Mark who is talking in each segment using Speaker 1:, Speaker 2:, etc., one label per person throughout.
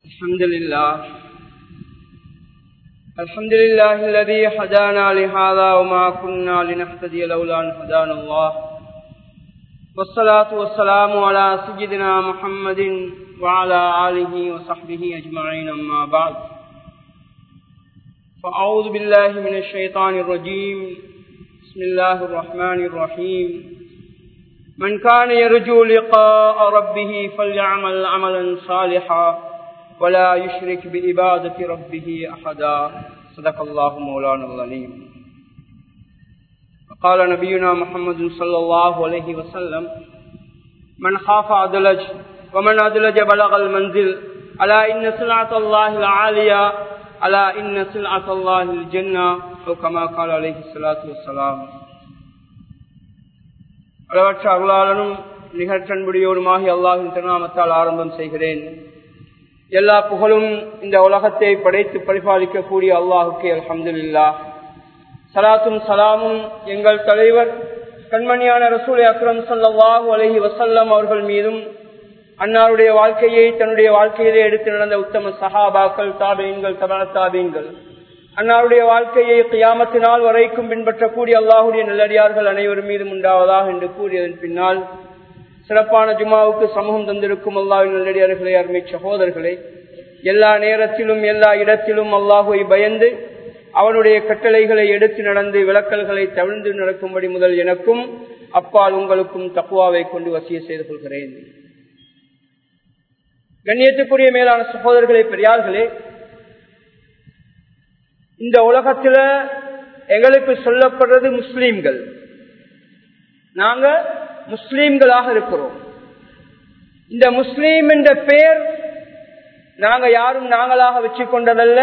Speaker 1: الحمد لله الحمد لله الذي هدانا لهذا وما كنا لنهتدي لولا أن هدانا الله والصلاة والسلام على سيدنا محمد وعلى آله وصحبه أجمعين أما بعد فأعوذ بالله من الشيطان الرجيم بسم الله الرحمن الرحيم من كان يرجو لقاء ربه فليعمل عملا صالحا ولا يشرك بعبادة ربه أحدا صدق الله مولانا العليم قال نبينا محمد صلى الله عليه وسلم من خاف أدلج ومن أدلج بلغ المنزل ألا إن سلعة الله العالية ألا إن سلعة الله الجنة أو كما قال عليه الصلاة والسلام அளவற்ற அருளாளனும் நிகழ்ச்சன்புடியோருமாகி அல்லாஹின் திருநாமத்தால் ஆரம்பம் செய்கிறேன் எல்லா புகழும் இந்த உலகத்தை படைத்து பரிபாலிக்கக்கூடிய அல்லாஹுக்கே அலமதுல்லா சலாத்தும் சலாமும் எங்கள் தலைவர் கண்மணியான ரசூல் அக்ரம் சல்லாஹூ அலஹி வசல்லம் அவர்கள் மீதும் அன்னாருடைய வாழ்க்கையை தன்னுடைய வாழ்க்கையிலே எடுத்து நடந்த உத்தம சஹாபாக்கள் தாபீன்கள் தபன தாபீன்கள் அன்னாருடைய வாழ்க்கையை கியாமத்தினால் வரைக்கும் பின்பற்றக்கூடிய அல்லாஹுடைய நல்லடியார்கள் அனைவரும் மீதும் உண்டாவதாக என்று கூறியதன் பின்னால் சிறப்பான ஜுமாவுக்கு சமூகம் தந்திருக்கும் அல்லாவின் நல்லடியார்களே அருமை சகோதரர்களே எல்லா நேரத்திலும் எல்லா இடத்திலும் அல்லாஹுவை பயந்து அவனுடைய கட்டளைகளை எடுத்து நடந்து விளக்கல்களை தவிழ்ந்து நடக்கும்படி முதல் எனக்கும் அப்பால் உங்களுக்கும் தக்குவாவை கொண்டு வசிய செய்து கொள்கிறேன் கண்ணியத்துக்குரிய மேலான சகோதரர்களே பெரியார்களே இந்த உலகத்துல எங்களுக்கு சொல்லப்படுறது முஸ்லீம்கள் நாங்க முஸ்லீம்களாக இருக்கிறோம் இந்த முஸ்லீம் என்ற பெயர் நாங்க யாரும் நாங்களாக வச்சு கொண்டதல்ல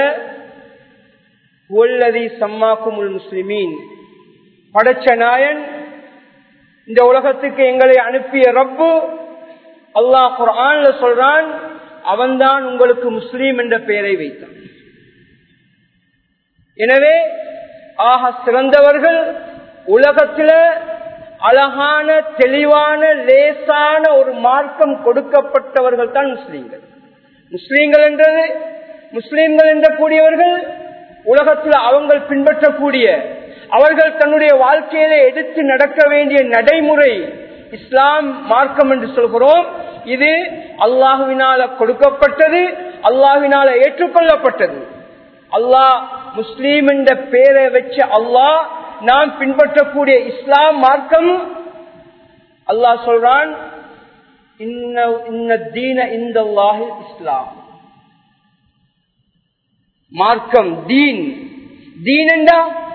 Speaker 1: ஒல்லதி சம்மாக்குமுல் முஸ்லிமீன் படைச்ச நாயன் இந்த உலகத்துக்கு எங்களை அனுப்பிய ரப்பு அல்லாஹ் குரான்ல சொல்றான் அவன்தான் உங்களுக்கு முஸ்லீம் என்ற பெயரை வைத்தான் எனவே ஆக சிறந்தவர்கள் உலகத்தில் அழகான தெளிவான லேசான ஒரு மார்க்கம் கொடுக்கப்பட்டவர்கள் தான் முஸ்லீம்கள் முஸ்லீம்கள் என்றது முஸ்லீம்கள் என்ற கூடியவர்கள் உலகத்தில் அவங்கள் பின்பற்றக்கூடிய அவர்கள் தன்னுடைய வாழ்க்கையில எடுத்து நடக்க வேண்டிய நடைமுறை இஸ்லாம் மார்க்கம் என்று சொல்கிறோம் இது அல்லாஹுவினால கொடுக்கப்பட்டது அல்லாஹுவினால ஏற்றுக்கொள்ளப்பட்டது அல்லாஹ் முஸ்லீம் என்ற பேரை வச்சு அல்லாஹ் நாம் பின்பற்றக்கூடிய இஸ்லாம் மார்க்கம் அல்லாஹ் சொல்றான் இஸ்லாம் மார்க்கம் தீன் தீன் என்றா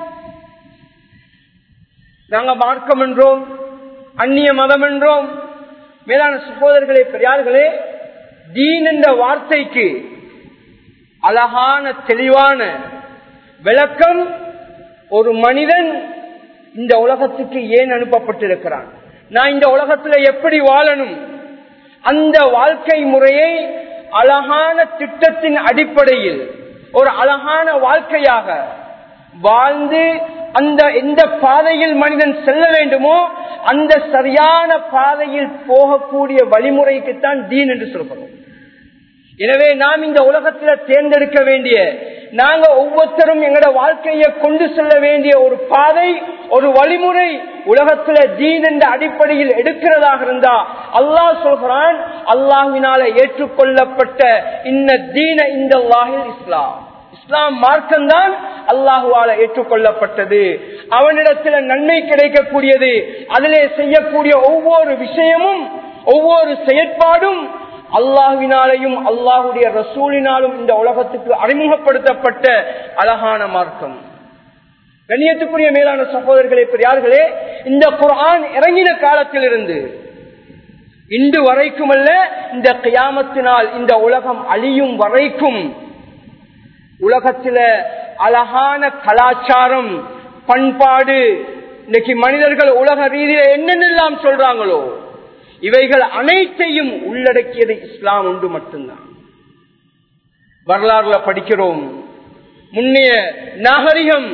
Speaker 1: நாங்க மார்க்கம் என்றோம் அந்நிய மதம் என்றோம் மேலான சகோதரர்களே பெரியார்களே தீன் என்ற வார்த்தைக்கு அழகான தெளிவான விளக்கம் ஒரு மனிதன் இந்த உலகத்துக்கு ஏன் அனுப்பப்பட்டிருக்கிறான் நான் இந்த உலகத்துல எப்படி வாழணும் அந்த வாழ்க்கை முறையை அழகான திட்டத்தின் அடிப்படையில் ஒரு அழகான வாழ்க்கையாக வாழ்ந்து அந்த எந்த பாதையில் மனிதன் செல்ல வேண்டுமோ அந்த சரியான பாதையில் போகக்கூடிய வழிமுறைக்குத்தான் தீன் என்று சொல்கிறோம் எனவே நாம் இந்த உலகத்துல தேர்ந்தெடுக்க வேண்டிய நாங்க ஒவ்வொருத்தரும் எங்களோட வாழ்க்கையை கொண்டு செல்ல வேண்டிய ஒரு பாதை ஒரு வழிமுறை உலகத்துல தீன் என்ற அடிப்படையில் எடுக்கிறதாக இருந்தா அல்லாஹ் சொல்கிறான் அல்லாஹினால ஏற்றுக்கொள்ளப்பட்ட இன்ன தீன இந்த இஸ்லாம் இஸ்லாம் மார்க்கம்தான் அல்லாஹுவால ஏற்றுக்கொள்ளப்பட்டது அவனிடத்துல நன்மை கிடைக்கக்கூடியது அதிலே செய்யக்கூடிய ஒவ்வொரு விஷயமும் ஒவ்வொரு செயற்பாடும் அல்லாஹுவினாலையும் அல்லாஹுடைய ரசூலினாலும் இந்த உலகத்துக்கு அறிமுகப்படுத்தப்பட்ட அழகான மார்க்கம் கண்ணியத்துக்குரிய மேலான சகோதரர்களே பெரியார்களே இந்த குரான் இறங்கின காலத்திலிருந்து இன்று வரைக்கும் அல்ல இந்த கியாமத்தினால் இந்த உலகம் அழியும் வரைக்கும் உலகத்தில அழகான கலாச்சாரம் பண்பாடு இன்னைக்கு மனிதர்கள் உலக ரீதியில என்னென்னலாம் சொல்றாங்களோ இவைகள் அனைத்தையும் உள்ளடக்கியது இஸ்லாம் ஒன்று மட்டும்தான் வரலாறுல படிக்கிறோம் முன்னைய நாகரிகம்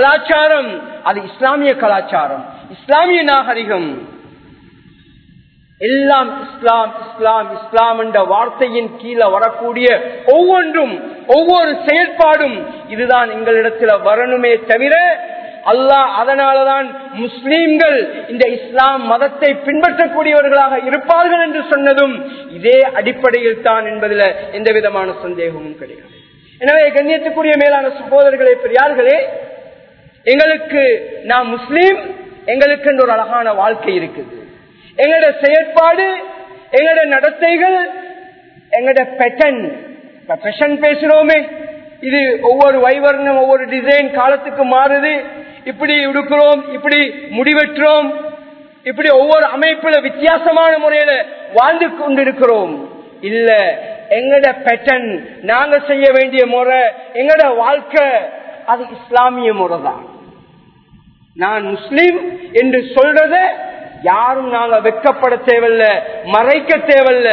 Speaker 1: கலாச்சாரம் அது இஸ்லாமிய கலாச்சாரம் இஸ்லாமிய நாகரிகம் எல்லாம் இஸ்லாம் இஸ்லாம் இஸ்லாம் என்ற வார்த்தையின் கீழே வரக்கூடிய ஒவ்வொன்றும் ஒவ்வொரு செயற்பாடும் இதுதான் எங்களிடத்தில் வரணுமே தவிர அல்லாஹ் அதனாலதான் முஸ்லீம்கள் இந்த இஸ்லாம் மதத்தை பின்பற்றக்கூடியவர்களாக இருப்பார்கள் என்று சொன்னதும் இதே அடிப்படையில் தான் என்பதில் எந்த விதமான சந்தேகமும் கிடையாது எனவே கண்ணியத்துக்குரிய மேலான சகோதரர்களே பெரியார்களே எங்களுக்கு நான் முஸ்லீம் எங்களுக்கு ஒரு அழகான வாழ்க்கை இருக்குது எங்களோட செயற்பாடு எங்களோட நடத்தைகள் எங்களோட பெட்டன் பெஷன் பேசுறோமே இது ஒவ்வொரு வைவர்ணம் ஒவ்வொரு டிசைன் காலத்துக்கு மாறுது இப்படி உடுக்கிறோம் இப்படி முடிவெற்றோம் இப்படி ஒவ்வொரு அமைப்புல வித்தியாசமான முறையில வாழ்ந்து கொண்டிருக்கிறோம் இல்ல எங்கட பேட்டன் நாங்க செய்ய வேண்டிய முறை எங்கட வாழ்க்கை அது இஸ்லாமிய முறை தான் நான் முஸ்லீம் என்று சொல்றத யாரும் நாங்க வெக்கப்பட தேவையில்ல மறைக்க தேவையில்ல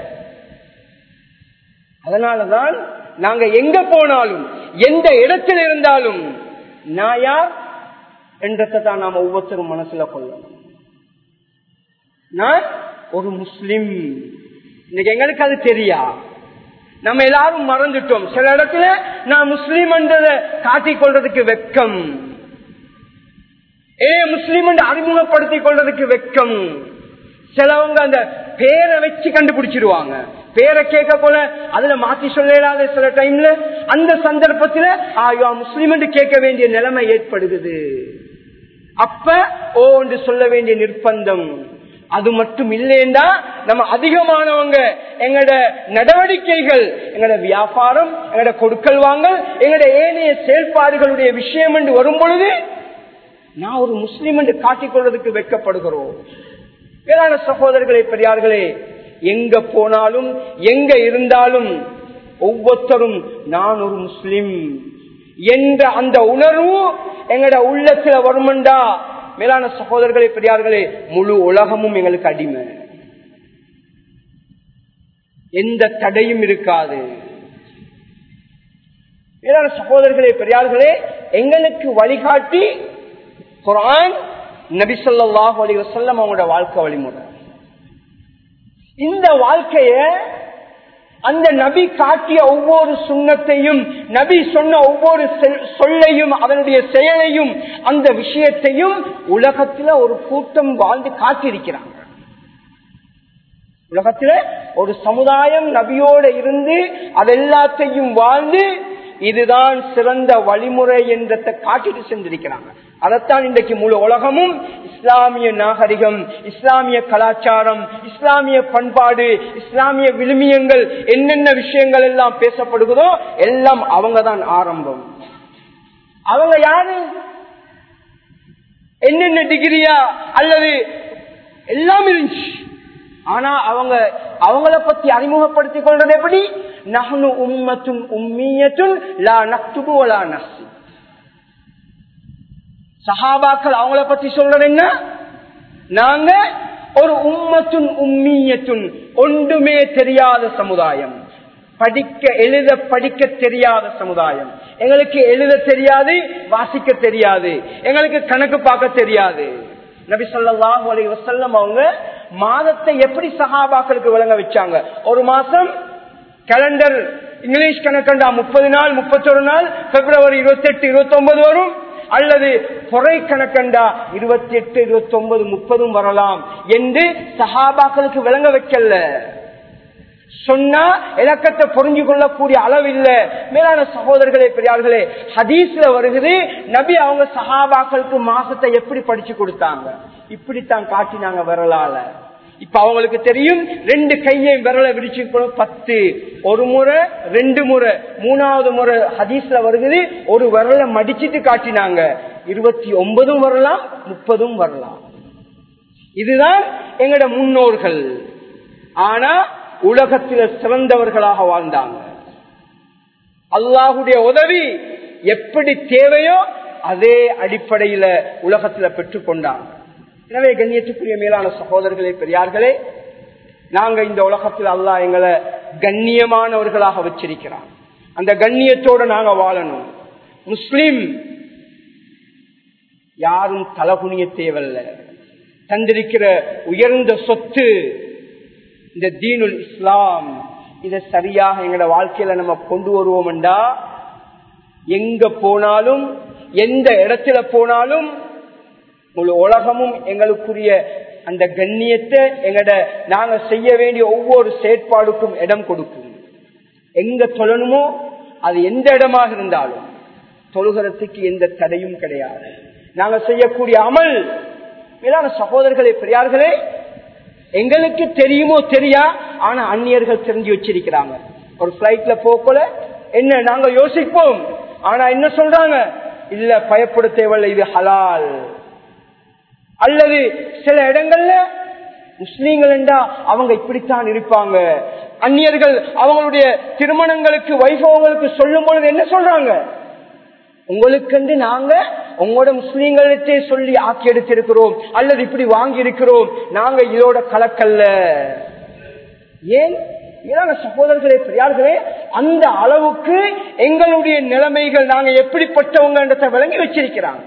Speaker 1: அதனாலதான் நாங்க எங்க போனாலும் எந்த இடத்தில் இருந்தாலும் நான் யார் என்றதை தான் நாம ஒவ்வொருத்தரும் மனசுல கொள்ளணும் நான் ஒரு முஸ்லிம் இன்னைக்கு எங்களுக்கு அது தெரியா நம்ம எல்லாரும் மறந்துட்டோம் சில இடத்துல நான் முஸ்லீம் என்றதை காட்டிக் கொள்றதுக்கு வெக்கம் ஏ முஸ்லீம் என்று அறிமுகப்படுத்திக் கொள்றதுக்கு வெக்கம் சிலவங்க அந்த பேரை வச்சு கண்டுபிடிச்சிருவாங்க பேரை கேட்க போல அதுல மாத்தி சொல்லலாத சில டைம்ல அந்த சந்தர்ப்பத்துல ஆயோ முஸ்லீம் என்று கேட்க வேண்டிய நிலைமை ஏற்படுகிறது அப்ப ஓ என்று சொல்ல வேண்டிய நிர்பந்தம் அது மட்டும் இல்லைன்னா நம்ம அதிகமானவங்க எங்களோட நடவடிக்கைகள் எங்களோட வியாபாரம் எங்களோட கொடுக்கல் வாங்கல் எங்களோட ஏனைய செயல்பாடுகளுடைய விஷயம் என்று வரும் பொழுது நான் ஒரு முஸ்லீம் என்று காட்டிக்கொள்வதற்கு வைக்கப்படுகிறோம் வேளாண் சகோதரர்களே பெரியார்களே எங்க போனாலும் எங்க இருந்தாலும் ஒவ்வொருத்தரும் நான் ஒரு முஸ்லிம் என்ற அந்த உணர்வு எங்கட உள்ளத்துல வருமண்டா மேலான சகோதரர்களே பெரியார்களே முழு உலகமும் எங்களுக்கு அடிமை எந்த தடையும் இருக்காது மேலான சகோதரர்களே பெரியார்களே எங்களுக்கு வழிகாட்டி குரான் நபிசல்லாஹ் அலி வசல்லம் அவங்களோட வாழ்க்கை வழிமுறை இந்த வாழ்க்கைய அந்த நபி காட்டிய ஒவ்வொரு சுண்ணத்தையும் நபி சொன்ன ஒவ்வொரு சொல்லையும் அதனுடைய செயலையும் அந்த விஷயத்தையும் உலகத்துல ஒரு கூட்டம் வாழ்ந்து காட்டியிருக்கிறாங்க உலகத்துல ஒரு சமுதாயம் நபியோட இருந்து அதெல்லாத்தையும் வாழ்ந்து இதுதான் சிறந்த வழிமுறை என்றதை காட்டிட்டு சென்றிருக்கிறாங்க அதைத்தான் இன்றைக்கு முழு உலகமும் இஸ்லாமிய நாகரிகம் இஸ்லாமிய கலாச்சாரம் இஸ்லாமிய பண்பாடு இஸ்லாமிய விழுமியங்கள் என்னென்ன விஷயங்கள் எல்லாம் பேசப்படுகிறதோ எல்லாம் அவங்க தான் ஆரம்பம் அவங்க யாரு என்னென்ன டிகிரியா அல்லது எல்லாம் இருந்துச்சு ஆனா அவங்க அவங்கள பத்தி அறிமுகப்படுத்திக் கொள்றது எப்படி நகனு உம்மத்தும் உம்மியத்தும் லா நக்துபு லா நசி சஹாபாக்கள் அவங்கள பத்தி சொல்றது என்ன நாங்க ஒரு உம்மத்துன் உம்மியத்துன் ஒன்றுமே தெரியாத சமுதாயம் படிக்க எழுத படிக்க தெரியாத சமுதாயம் எங்களுக்கு எழுத தெரியாது வாசிக்க தெரியாது எங்களுக்கு கணக்கு பார்க்க தெரியாது நபி சொல்லாஹு அலி வசல்லம் அவங்க மாதத்தை எப்படி சஹாபாக்களுக்கு விளங்க வச்சாங்க ஒரு மாசம் கேலண்டர் இங்கிலீஷ் கணக்கண்டா முப்பது நாள் முப்பத்தொரு நாள் பிப்ரவரி இருபத்தி எட்டு இருபத்தி ஒன்பது வரும் அல்லது குறை கணக்கண்டா இருபத்தி எட்டு இருபத்தி ஒன்பது முப்பதும் வரலாம் என்று சஹாபாக்களுக்கு விளங்க வைக்கல சொன்னா இலக்கத்தை புரிஞ்சு கொள்ளக்கூடிய அளவில்ல மேலான சகோதரர்களே பெரியார்களே ஹதீஸ்ல வருகிறது நபி அவங்க சஹாபாக்களுக்கு மாசத்தை எப்படி படிச்சு கொடுத்தாங்க இப்படித்தான் காட்டினாங்க விரலால இப்ப அவங்களுக்கு தெரியும் ரெண்டு கையையும் விரலை விரிச்சு பத்து ஒரு முறை ரெண்டு முறை மூணாவது முறை ஹதீஸ்ல வருகிறது ஒரு விரலை மடிச்சிட்டு காட்டினாங்க இருபத்தி ஒன்பதும் வரலாம் முப்பதும் வரலாம் இதுதான் எங்கட முன்னோர்கள் ஆனா உலகத்தில சிறந்தவர்களாக வாழ்ந்தாங்க அல்லாஹுடைய உதவி எப்படி தேவையோ அதே அடிப்படையில உலகத்துல பெற்றுக்கொண்டாங்க எனவே கண்ணியத்துக்குரிய மேலான சகோதரர்களே பெரியார்களே நாங்க இந்த உலகத்தில் அல்லாஹ் எங்களை கண்ணியமானவர்களாக வச்சிருக்கிறான் அந்த கண்ணியத்தோட நாங்க வாழணும் முஸ்லிம் யாரும் தலகுனிய தேவையில்ல தந்திருக்கிற உயர்ந்த சொத்து இந்த தீனுல் இஸ்லாம் இதை சரியாக எங்களோட வாழ்க்கையில நம்ம கொண்டு வருவோம்டா எங்க போனாலும் எந்த இடத்துல போனாலும் முழு உலகமும் எங்களுக்குரிய அந்த கண்ணியத்தை எங்கட நாங்க செய்ய வேண்டிய ஒவ்வொரு செயற்பாடுக்கும் இடம் கொடுக்கும் எங்க தொழணுமோ அது எந்த இடமாக இருந்தாலும் தொழுகிறதுக்கு எந்த தடையும் கிடையாது நாங்க செய்யக்கூடிய அமல் மேலான சகோதரர்களே பெரியார்களே எங்களுக்கு தெரியுமோ தெரியா ஆனா அந்நியர்கள் தெரிஞ்சு வச்சிருக்கிறாங்க ஒரு பிளைட்ல போக்கல என்ன நாங்க யோசிப்போம் ஆனா என்ன சொல்றாங்க இல்ல பயப்பட தேவையில்லை இது ஹலால் அல்லது சில இடங்கள்ல முஸ்லீம்கள் என்றா அவங்க இப்படித்தான் இருப்பாங்க அந்நியர்கள் அவங்களுடைய திருமணங்களுக்கு வைபவங்களுக்கு சொல்லும் பொழுது என்ன சொல்றாங்க உங்களுக்கு நாங்க உங்களோட முஸ்லீம்களே சொல்லி ஆக்கி எடுத்திருக்கிறோம் அல்லது இப்படி வாங்கி இருக்கிறோம் நாங்க இதோட கலக்கல்ல ஏன் இதான சகோதரர்களே பெரியார்களே அந்த அளவுக்கு எங்களுடைய நிலைமைகள் நாங்க எப்படிப்பட்டவங்க விளங்கி வச்சிருக்கிறாங்க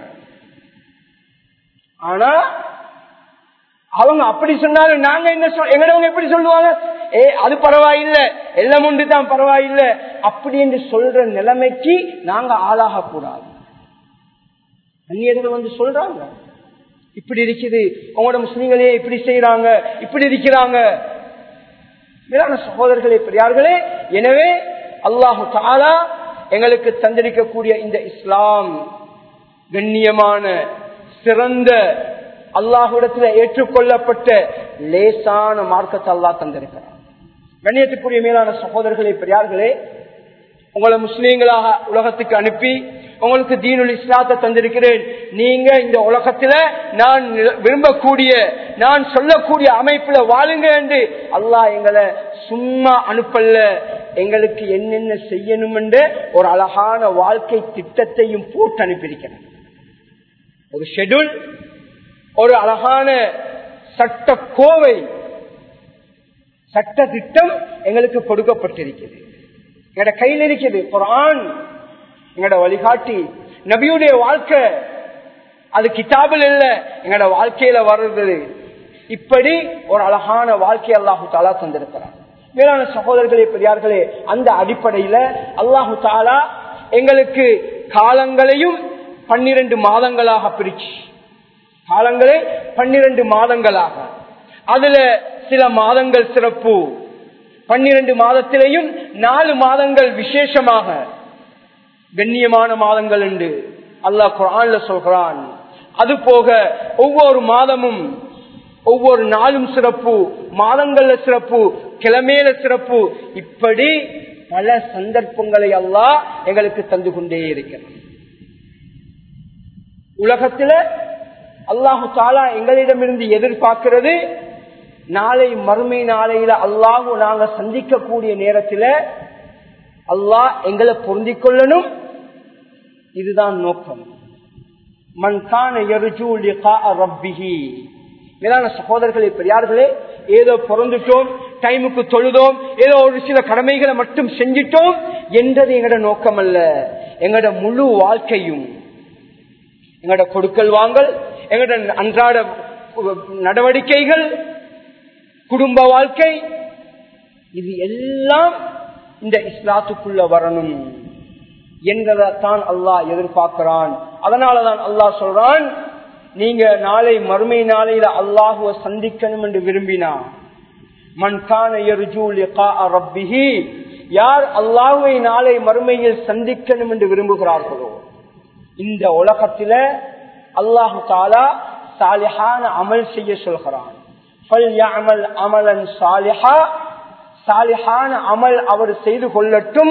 Speaker 1: ஆனா அவங்க அப்படி சொன்னாலும் நாங்க என்ன சொல் எங்கடவங்க எப்படி சொல்லுவாங்க ஏ அது பரவாயில்லை எல்லாம் உண்டு தான் பரவாயில்லை அப்படி என்று சொல்ற நிலைமைக்கு நாங்க ஆளாக கூடாது அந்நியர்கள் வந்து சொல்றாங்க இப்படி இருக்குது உங்களோட முஸ்லீம்களே இப்படி செய்யறாங்க இப்படி இருக்கிறாங்க மேலான சகோதரர்களே பெரியார்களே எனவே அல்லாஹு தாலா எங்களுக்கு தந்திருக்கக்கூடிய இந்த இஸ்லாம் கண்ணியமான சிறந்த அல்லாஹுடத்துல ஏற்றுக்கொள்ளப்பட்ட லேசான மார்க்கத்தை அல்லா தந்திருக்கிறார் கண்ணியத்துக்குரிய மேலான சகோதரர்களே பெரியார்களே உங்களை முஸ்லீம்களாக உலகத்துக்கு அனுப்பி உங்களுக்கு தீனுல் இஸ்லாத்தை தந்திருக்கிறேன் நீங்க இந்த உலகத்துல நான் விரும்பக்கூடிய நான் சொல்லக்கூடிய அமைப்புல வாழுங்க என்று அல்லாஹ் எங்களை சும்மா அனுப்பல்ல எங்களுக்கு என்னென்ன செய்யணும் என்று ஒரு அழகான வாழ்க்கை திட்டத்தையும் போட்டு அனுப்பியிருக்கிறேன் ஒரு ஷெடியூல் ஒரு அழகான சட்ட கோவை சட்ட திட்டம் எங்களுக்கு கொடுக்கப்பட்டிருக்கிறது எங்கட கையில் இருக்குது குரான் எங்கட வழிகாட்டி நபியுடைய வாழ்க்கை அது கிதாபில் இல்ல எங்கட வாழ்க்கையில வர்றது இப்படி ஒரு அழகான வாழ்க்கை அல்லாஹு தாலா தந்திருக்கிறார் மேலான சகோதரர்களே பெரியார்களே அந்த அடிப்படையில அல்லாஹு தாலா எங்களுக்கு காலங்களையும் பன்னிரண்டு மாதங்களாக பிரிச்சு காலங்களை பன்னிரண்டு மாதங்களாக அதுல சில மாதங்கள் சிறப்பு பன்னிரண்டு மாதத்திலேயும் நாலு மாதங்கள் விசேஷமாக கண்ணியமான மாதங்கள் உண்டு அல்லாஹ் குரான்ல சொல்கிறான் அது போக ஒவ்வொரு மாதமும் ஒவ்வொரு நாளும் சிறப்பு மாதங்கள்ல சிறப்பு கிழமையில சிறப்பு இப்படி பல சந்தர்ப்பங்களை அல்லாஹ் எங்களுக்கு தந்து கொண்டே இருக்கிறார் உலகத்துல அல்லாஹு தாலா எங்களிடமிருந்து எதிர்பார்க்கிறது நாளை மறுமை நாளையில அல்லாஹு நாங்க சந்திக்கக்கூடிய நேரத்துல அல்லாஹ் எங்களை பொருந்திக் கொள்ளணும் இதுதான் நோக்கம் மன்கான மேலான சகோதரர்களே பெரியார்களே ஏதோ பிறந்துட்டோம் டைமுக்கு தொழுதோம் ஏதோ ஒரு சில கடமைகளை மட்டும் செஞ்சிட்டோம் என்றது எங்கட நோக்கம் அல்ல எங்கட முழு வாழ்க்கையும் எங்கட கொடுக்கல் வாங்கல் எங்கட அன்றாட நடவடிக்கைகள் குடும்ப வாழ்க்கை இது எல்லாம் இந்த இஸ்லாத்துக்குள்ள வரணும் என்பதைத்தான் அல்லாஹ் எதிர்பார்க்கிறான் அதனாலதான் அல்லாஹ் சொல்றான் நீங்க நாளை மறுமை நாளையில அல்லாஹுவ சந்திக்கணும் என்று விரும்பினா மண்கான ரப்பிஹி யார் அல்லாஹுவை நாளை மறுமையில் சந்திக்கணும் என்று விரும்புகிறார்களோ இந்த உலகத்தில அல்லாஹு தாலா சாலிஹான அமல் செய்ய சொல்கிறான் அமலன் சாலிஹா சாலிஹான அமல் அவர் செய்து கொள்ளட்டும்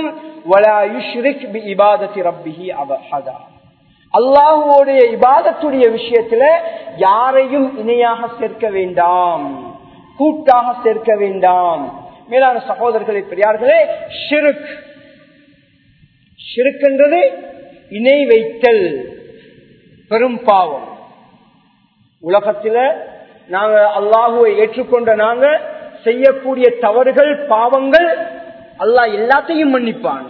Speaker 1: அல்லாஹுடைய இபாதத்துடைய விஷயத்துல யாரையும் இணையாக சேர்க்க வேண்டாம் கூட்டாக சேர்க்க வேண்டாம் மேலான சகோதரர்களை பெரியார்களே ஷிருக் ஷிருக்குன்றது இணை வைத்தல் பெரும் பாவம் உலகத்துல நாங்க அல்லாஹுவை ஏற்றுக்கொண்ட நாங்க செய்யக்கூடிய தவறுகள் பாவங்கள் அல்லாஹ் எல்லாத்தையும் மன்னிப்பான்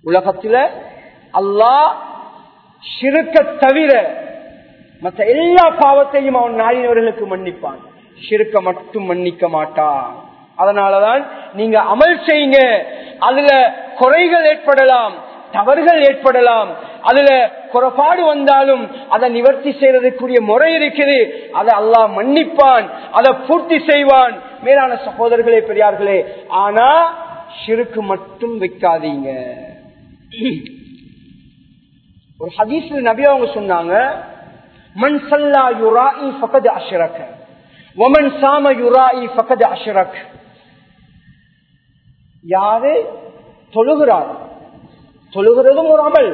Speaker 1: உலகத்துல அல்லாஹ் சிறுக்க தவிர மற்ற எல்லா பாவத்தையும் அவன் நாடினவர்களுக்கு மன்னிப்பான் சிறுக்க மட்டும் மன்னிக்க மாட்டான் அதனாலதான் நீங்க அமல் செய்யுங்க அதுல குறைகள் ஏற்படலாம் தவறுகள் ஏற்படலாம் அதுல குறைபாடு வந்தாலும் அதை நிவர்த்தி செய்யறதுக்குரிய முறை இருக்குது அதை அல்லாஹ் மன்னிப்பான் அதை பூர்த்தி செய்வான் மேலான சகோதரர்களே பெரியார்களே ஆனா சிறுக்கு மட்டும் வைக்காதீங்க ஒரு ஹதீஸ்ல நபி அவங்க சொன்னாங்க மண் சல்லா யுராஇ ஃபகத் அஷ்ரக ஒமன் சாம யுராஇ ஃபகத் அஷ்ரக் யாரு தொழுகிறார் தொழுகிறதும் ஒரு அமல்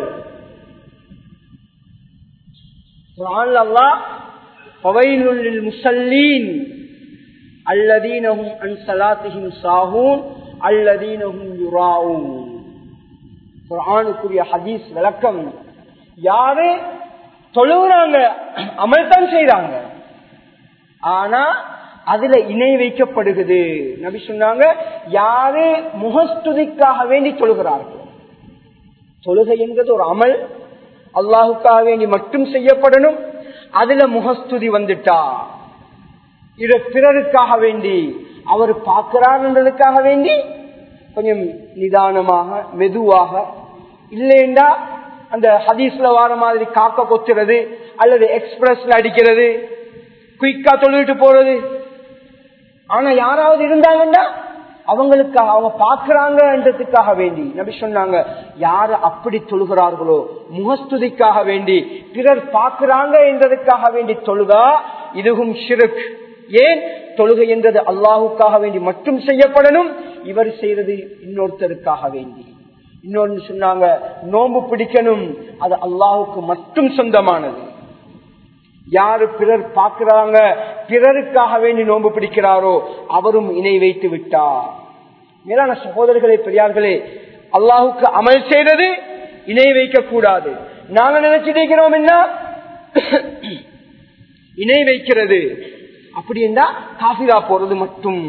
Speaker 1: குர்ஆன்ல அல்லாஹ் ஃபவைலுல் லில் முஸல்லீன் அல்லதீனஹும் அன் ஸலாத்திஹிம் சாஹூன் அல்லதீனஹும் யுராஊன் குர்ஆனுக்குரிய ஹதீஸ் விளக்கம் யாரு தொழுகிறாங்க அமல் தான் செய்றாங்க ஆனா அதுல இணை வைக்கப்படுகிறது நபி சொன்னாங்க யாரு முகஸ்துதிக்காக வேண்டி தொழுகிறார்கள் தொழுகை என்பது ஒரு அமல் அல்லாஹுக்காக வேண்டி மட்டும் செய்யப்படணும் அதுல முகஸ்துதி வந்துட்டா இது பிறருக்காக வேண்டி அவர் பார்க்கிறார் என்றதுக்காக வேண்டி கொஞ்சம் நிதானமாக மெதுவாக இல்லைண்டா அந்த ஹதீஸ்ல வார மாதிரி காக்க கொத்துறது அல்லது எக்ஸ்பிரஸ்ல அடிக்கிறது குயிக்கா தொழுவிட்டு போறது ஆனா யாராவது இருந்தாங்கன்னா அவங்களுக்காக அவங்க பாக்குறாங்கன்றதுக்காக வேண்டி நபி சொன்னாங்க யாரு அப்படி தொழுகிறார்களோ முகஸ்துதிக்காக வேண்டி பிறர் பார்க்கிறாங்க என்றதுக்காக வேண்டி தொழுகா இதுவும் ஷிருக் ஏன் தொழுகை என்றது அல்லாஹுக்காக வேண்டி மட்டும் செய்யப்படணும் இவர் செய்யறது இன்னொருத்தருக்காக வேண்டி இன்னொன்னு சொன்னாங்க நோம்பு பிடிக்கணும் அது அல்லாஹுக்கு மட்டும் சொந்தமானது யாரு பிறர் பார்க்கிறாங்க பிறருக்காக வேண்டி நோன்பு பிடிக்கிறாரோ அவரும் இணை வைத்து விட்டார் மேலான சகோதரர்களே பெரியார்களே அல்லாஹுக்கு அமல் செய்வது இணை வைக்க கூடாது நாங்க நினைச்சிருக்கிறோம் என்ன இணை வைக்கிறது அப்படி என்றா காபிரா போறது மட்டும்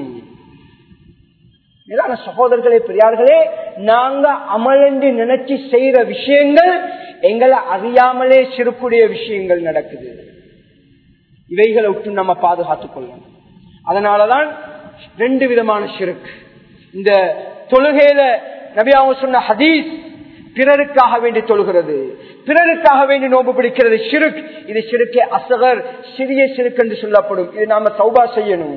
Speaker 1: மேலான சகோதரர்களே பெரியார்களே நாங்க அமல் என்று நினைச்சு செய்யற விஷயங்கள் எங்களை அறியாமலே சிறுக்குடைய விஷயங்கள் நடக்குது இவைகளை விட்டு நம்ம பாதுகாத்துக் கொள்ளணும் அதனாலதான் ரெண்டு விதமான சிறுக்கு இந்த தொழுகையில நபியாவும் சொன்ன ஹதீஸ் பிறருக்காக வேண்டி தொழுகிறது பிறருக்காக வேண்டி நோம்பு பிடிக்கிறது சிறுக் இது சிறுக்கே அசகர் சிறிய சிறுக்கு என்று சொல்லப்படும் இது நாம சௌபா செய்யணும்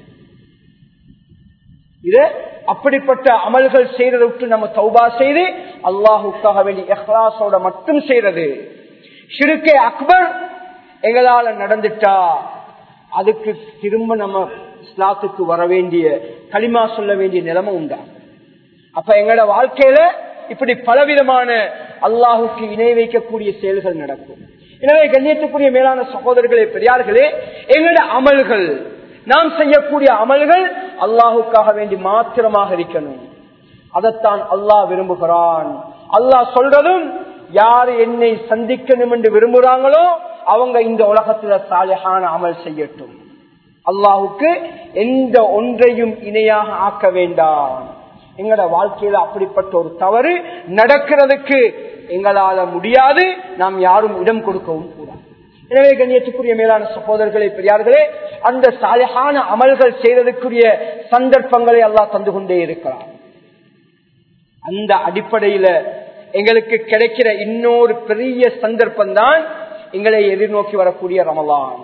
Speaker 1: இது அப்படிப்பட்ட அமல்கள் செய்யறதை விட்டு நம்ம தௌபா செய்து அல்லாஹுக்காக வேண்டி எஹ்லாசோட மட்டும் செய்யறது சிறுக்கே அக்பர் எங்களால நடந்துட்டா அதுக்கு திரும்ப நம்ம இஸ்லாத்துக்கு வர வேண்டிய களிமா சொல்ல வேண்டிய நிலைமை உண்டா அப்ப எங்களோட வாழ்க்கையில இப்படி பலவிதமான அல்லாஹுக்கு இணை வைக்கக்கூடிய செயல்கள் நடக்கும் எனவே கண்ணியத்துக்குரிய மேலான சகோதரர்களே பெரியார்களே எங்களோட அமல்கள் நாம் செய்யக்கூடிய அமல்கள் அல்லாஹுக்காக வேண்டி மாத்திரமாக இருக்கணும் அதைத்தான் அல்லாஹ் விரும்புகிறான் அல்லாஹ் சொல்றதும் யார் என்னை சந்திக்கணும் என்று விரும்புறாங்களோ அவங்க இந்த உலகத்துல சாலையான அமல் செய்யட்டும் அல்லாஹுக்கு எந்த ஒன்றையும் இணையாக ஆக்க வேண்டாம் எங்களோட வாழ்க்கையில அப்படிப்பட்ட ஒரு தவறு நடக்கிறதுக்கு எங்களால முடியாது நாம் யாரும் இடம் கொடுக்கவும் கூடாது எனவே கண்ணியத்துக்குரிய மேலான சகோதரர்களே பெரியார்களே அந்த சாலையான அமல்கள் செய்வதற்குரிய சந்தர்ப்பங்களை எல்லாம் தந்து கொண்டே இருக்கிறார் அந்த அடிப்படையில எங்களுக்கு கிடைக்கிற இன்னொரு பெரிய சந்தர்ப்பம் தான் எங்களை எதிர்நோக்கி வரக்கூடிய ரமலான்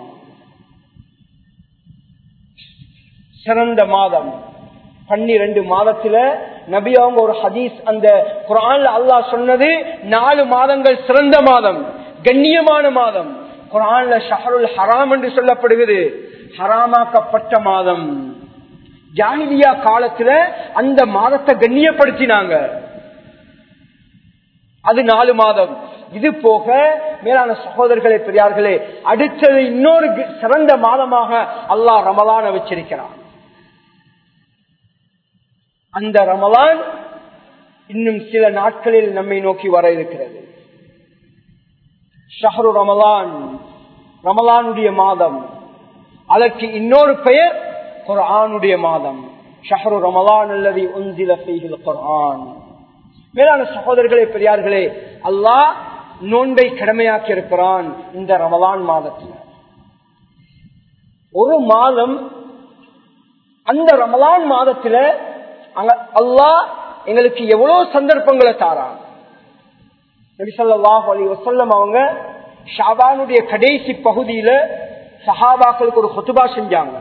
Speaker 1: சிறந்த மாதம் பன்னிரண்டு மாதத்துல நபி அவங்க ஒரு ஹதீஸ் அந்த குரான்ல அல்லாஹ் சொன்னது நாலு மாதங்கள் சிறந்த மாதம் கண்ணியமான மாதம் குரான்ல ஷஹருல் ஹராம் என்று சொல்லப்படுகிறது ஹராமாக்கப்பட்ட மாதம் ஜாகிலியா காலத்துல அந்த மாதத்தை கண்ணியப்படுத்தினாங்க அது நாலு மாதம் இது போக மேலான சகோதரர்களே பெரியார்களே அடுத்தது இன்னொரு சிறந்த மாதமாக அல்லாஹ் ரமலான வச்சிருக்கிறான் அந்த ரமலான் இன்னும் சில நாட்களில் நம்மை நோக்கி வர இருக்கிறது ஷஹரு ரமலான் ரமலானுடைய மாதம் அதற்கு இன்னொரு பெயர் குரானுடைய மாதம் ஷஹரு ரமலான் அல்லது உந்தில செய்கிற குரான் மேலான சகோதரர்களே பெரியார்களே அல்லாஹ் நோன்பை கடமையாக்கி இருக்கிறான் இந்த ரமலான் மாதத்தில் ஒரு மாதம் அந்த ரமலான் மாதத்துல அங்க அல்லாஹ் எங்களுக்கு எவ்வளவு சந்தர்ப்பங்களை தாரான் நபிசல்லாஹ் அலி வசல்லம் அவங்க ஷாபானுடைய கடைசி பகுதியில சஹாபாக்களுக்கு ஒரு கொத்துபா செஞ்சாங்க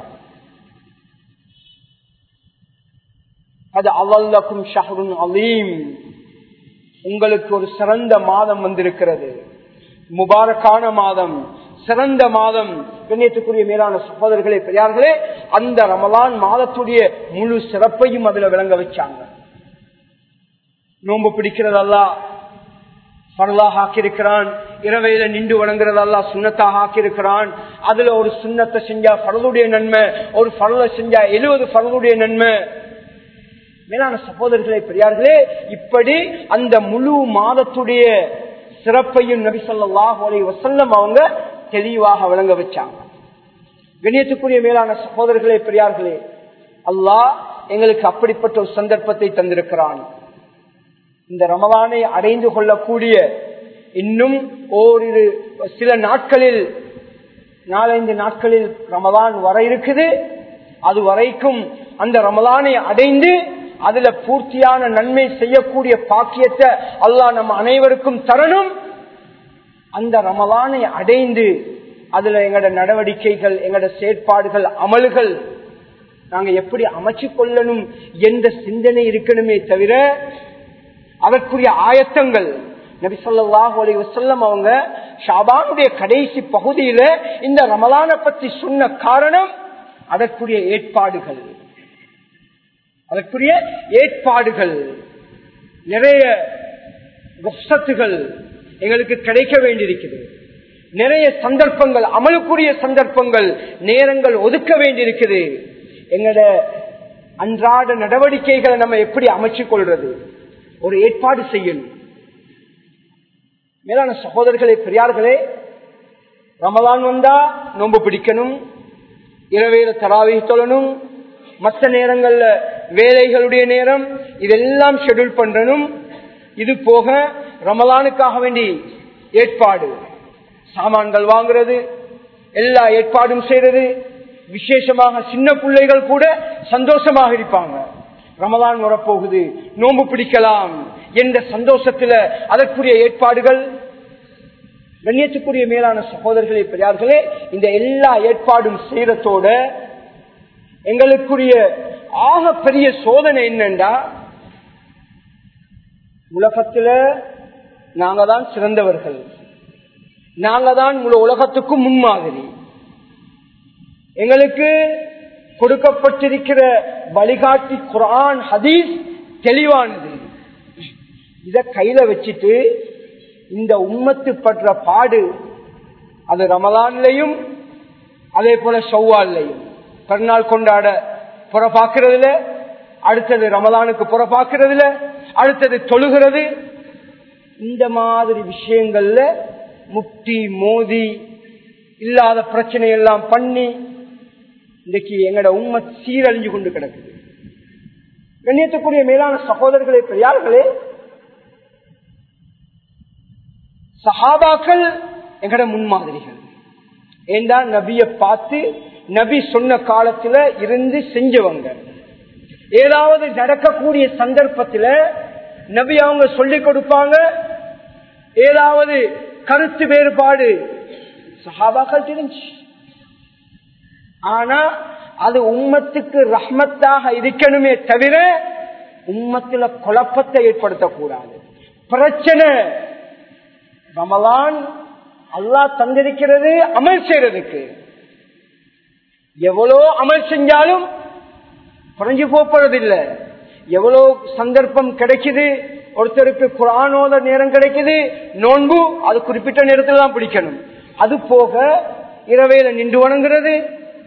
Speaker 1: அது அவல்லக்கும் ஷஹருன் அலீம் உங்களுக்கு ஒரு சிறந்த மாதம் வந்திருக்கிறது முபாரக்கான மாதம் சிறந்த மாதம் கண்ணியத்துக்குரிய மேலான சகோதரர்களே பெரியார்களே அந்த ரமலான் மாதத்துடைய முழு சிறப்பையும் அதுல விளங்க வச்சாங்க நோன்பு பிடிக்கிறதல்லா பரலாக ஆக்கியிருக்கிறான் இரவையில நின்று வணங்குறதல்லா சுண்ணத்தாக ஆக்கியிருக்கிறான் அதுல ஒரு சுண்ணத்தை செஞ்சா பரலுடைய நன்மை ஒரு பரலை செஞ்சா எழுபது பரலுடைய நன்மை மேலான சகோதரர்களே பெரியார்களே இப்படி அந்த முழு மாதத்துடைய சிறப்பையும் நபி சொல்லாஹ் வசல்லம் அவங்க தெளிவாக விளங்க வச்சாங்க கணியத்துக்குரிய மேலான சகோதரர்களே பெரியார்களே அல்லாஹ் எங்களுக்கு அப்படிப்பட்ட ஒரு சந்தர்ப்பத்தை தந்திருக்கிறான் இந்த ரமலானை அடைந்து கொள்ளக்கூடிய இன்னும் ஓரிரு சில நாட்களில் நாலஞ்சு நாட்களில் ரமலான் வர இருக்குது அது வரைக்கும் அந்த ரமலானை அடைந்து அதுல பூர்த்தியான நன்மை செய்யக்கூடிய பாக்கியத்தை அல்லாஹ் நம்ம அனைவருக்கும் தரணும் அந்த ரமலானை அடைந்து அதுல எங்களோட நடவடிக்கைகள் எங்களோட செயற்பாடுகள் அமல்கள் நாங்க எப்படி அமைச்சு கொள்ளணும் என்ற சிந்தனை இருக்கணுமே தவிர அதற்குரிய ஆயத்தங்கள் நபி சொல்லாஹு அலி வசல்லம் அவங்க ஷாபானுடைய கடைசி பகுதியில இந்த ரமலான பத்தி சொன்ன காரணம் அதற்குரிய ஏற்பாடுகள் அதற்குரிய ஏற்பாடுகள் நிறைய எங்களுக்கு கிடைக்க வேண்டியிருக்கிறது நிறைய சந்தர்ப்பங்கள் அமலுக்குரிய சந்தர்ப்பங்கள் நேரங்கள் ஒதுக்க வேண்டியிருக்குது எங்களோட அன்றாட நடவடிக்கைகளை நம்ம எப்படி அமைச்சுக் கொள்றது ஒரு ஏற்பாடு செய்யணும் மேலான சகோதரர்களே பெரியார்களே ரமலான் வந்தா நோன்பு பிடிக்கணும் இரவேல தராவை தொழணும் மற்ற நேரங்கள்ல வேலைகளுடைய நேரம் இதெல்லாம் ஷெடியூல் பண்றனும் இது போக ரமலானுக்காக வேண்டி ஏற்பாடு சாமான்கள் வாங்குறது எல்லா ஏற்பாடும் செய்யறது விசேஷமாக சின்ன பிள்ளைகள் கூட சந்தோஷமாக இருப்பாங்க ரமலான் வரப்போகுது நோன்பு பிடிக்கலாம் என்ற சந்தோஷத்துல அதற்குரிய ஏற்பாடுகள் கண்ணியத்துக்குரிய மேலான சகோதரர்களே பெரியார்களே இந்த எல்லா ஏற்பாடும் செய்யறதோட எங்களுக்குரிய ஆக பெரிய சோதனை என்னண்டா உலகத்துல நாங்க தான் சிறந்தவர்கள் நாங்க தான் முழு உலகத்துக்கும் முன்மாதிரி எங்களுக்கு கொடுக்கப்பட்டிருக்கிற வழிகாட்டி குரான் ஹதீஸ் தெளிவானது இத கையில வச்சுட்டு இந்த உம்மத்து பற்ற பாடு அது ரமலான்லையும் அதே போல ஷவ்வால்லையும் கருநாள் கொண்டாட புறப்பாக்குறதுல அடுத்தது ரமலானுக்கு புறப்பாக்குறதுல அடுத்தது தொழுகிறது இந்த மாதிரி விஷயங்கள்ல முட்டி மோதி இல்லாத பிரச்சனை எல்லாம் பண்ணி இன்னைக்கு எங்கட உண்மை சீரழிஞ்சு கொண்டு கிடக்குது கண்ணியத்துக்குரிய மேலான சகோதரர்களே பெரியார்களே சஹாபாக்கள் எங்கட முன்மாதிரிகள் ஏண்டா நபிய பார்த்து நபி சொன்ன காலத்துல இருந்து செஞ்சவங்க ஏதாவது நடக்கக்கூடிய சந்தர்ப்பத்துல நபி அவங்க சொல்லிக் கொடுப்பாங்க ஏதாவது கருத்து வேறுபாடு சஹாபாக்கள் தெரிஞ்சு ஆனா அது உம்மத்துக்கு ரஹ்மத்தாக இருக்கணுமே தவிர உம்மத்துல குழப்பத்தை ஏற்படுத்தக்கூடாது பிரச்சனை ரமலான் அல்லாஹ் தந்திருக்கிறது அமல் செய்யறதுக்கு எவ்வளோ அமல் செஞ்சாலும் குறைஞ்சு போறதில்லை எவ்வளோ சந்தர்ப்பம் கிடைக்குது ஒருத்தருக்கு குரானோத நேரம் கிடைக்குது நோன்பு அது குறிப்பிட்ட நேரத்தில் தான் பிடிக்கணும் அது போக இரவையில நின்று வணங்குறது